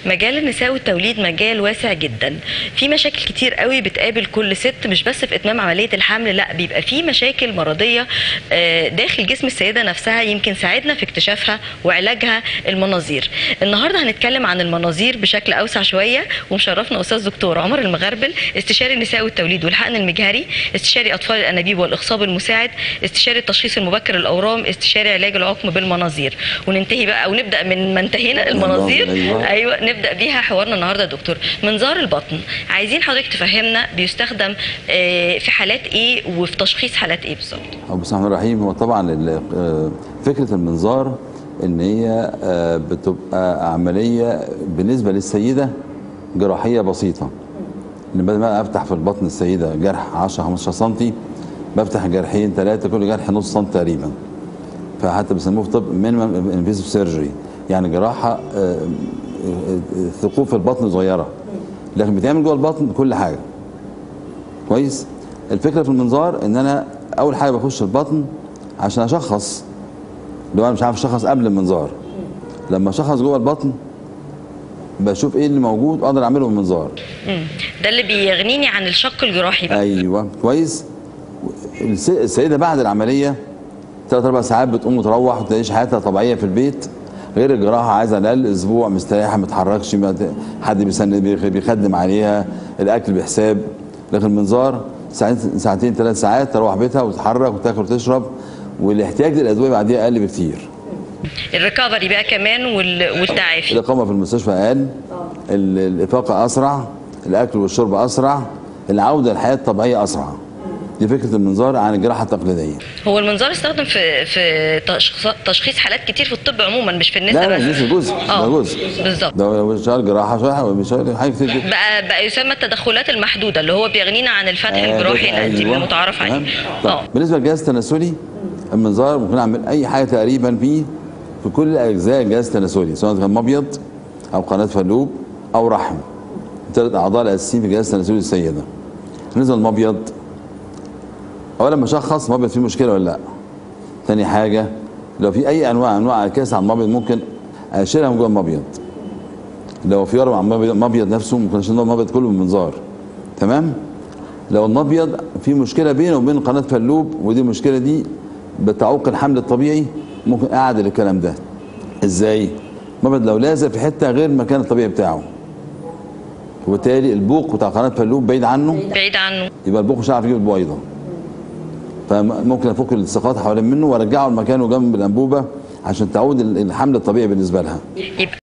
مجال النساء والتوليد مجال واسع جدا في مشاكل كتير قوي بتقابل كل ست مش بس في اتمام عمليه الحمل لا بيبقى في مشاكل مرضيه آه، داخل جسم السيده نفسها يمكن ساعدنا في اكتشافها وعلاجها المناظير النهارده هنتكلم عن المناظير بشكل اوسع شويه ومشرفنا استاذ دكتور عمر المغربل استشاري النساء والتوليد والحقن المجهري استشاري اطفال الانابيب والاخصاب المساعد استشاري التشخيص المبكر الاورام استشاري علاج العقم بالمناظير وننتهي بقى ونبدا من ما انتهينا المناظير أيوة. ايوه نبدا بيها حوارنا النهارده يا دكتور منظار البطن عايزين حضرتك تفهمنا بيستخدم آه، في حالات ايه وفي تشخيص حالات ايه بالظبط أو بسم الله الرحمن الرحيم هو طبعا ال- آه، فكره المنظار ان هي آه، بتبقى عمليه بالنسبه للسيده جراحيه بسيطه ان بدل ما افتح في البطن السيده جرح 10 15 سم بفتح جرحين ثلاثه كل جرح نص سم تقريبا فحتى بيسموه في الطب مينيمم انفيسيف سيرجري يعني جراحه آه، آه، آه، ثقوب في البطن صغيره لكن بتعمل جوه البطن كل حاجه كويس الفكره في المنظار ان انا اول حاجه بخش البطن عشان اشخص لو انا مش عارف اشخص قبل المنظار لما اشخص جوه البطن بشوف ايه اللي موجود واقدر اعمله بالمنظار مم. ده اللي بيغنيني عن الشق الجراحي بقى ايوه كويس الس- السيده بعد العمليه ثلاث اربع ساعات بتقوم وتروح وتعيش حياتها طبيعيه في البيت غير الجراحه عايزه على الاقل اسبوع مستريحه ما تتحركش ما ت- حد بيسند بيخ- بيخدم عليها الاكل بحساب لكن المنظار ساعتين ساعتين ثلاث ساعات تروح بيتها وتتحرك وتاكل وتشرب والاحتياج للادويه بعديها اقل بكتير الريكفري بقى كمان وال- والتعافي الاقامه في المستشفى اقل ال- الافاقه اسرع الاكل والشرب اسرع العوده للحياه الطبيعيه اسرع دي فكره المنظار عن الجراحه التقليديه هو المنظار استخدم في في تشخيص- تشخيص حالات كتير في الطب عموما مش في النساء لا لا بس ده جزء آه، ده جزء بالظبط ده هو شغال جراحه شغال شغال حاجه كتير جدا بقى بقى يسمى التدخلات المحدوده اللي هو بيغنينا عن الفتح الجراحي القديم أيوة. المتعارف عليه تمام؟ طيب. اه بالنسبه للجهاز التناسلي المنظار ممكن اعمل اي حاجه تقريبا فيه في كل اجزاء الجهاز التناسلي سواء كان مبيض او قناه فلوب او رحم ثلاث اعضاء الاساسيين في الجهاز التناسلي للسيده بالنسبه للمبيض اولا بشخص مبيض فيه مشكله ولا لا تاني حاجه لو في اي انواع انواع كاس على المبيض ممكن اشيلها من جوه المبيض لو في ورم على المبيض المبيض نفسه ممكن اشيل المبيض كله بالمنظار تمام لو المبيض في مشكله بينه وبين قناه فلوب ودي المشكله دي بتعوق الحمل الطبيعي ممكن اعدل الكلام ده ازاي المبيض لو لازق في حته غير المكان الطبيعي بتاعه وبالتالي البوق بتاع قناه فلوب بعيد عنه بعيد عنه يبقى البوق مش هيعرف يجيب البويضه فممكن افك الالتصاقات حوالين منه وارجعه لمكانه جنب الانبوبه عشان تعود الحمل الطبيعي بالنسبه لها يبقى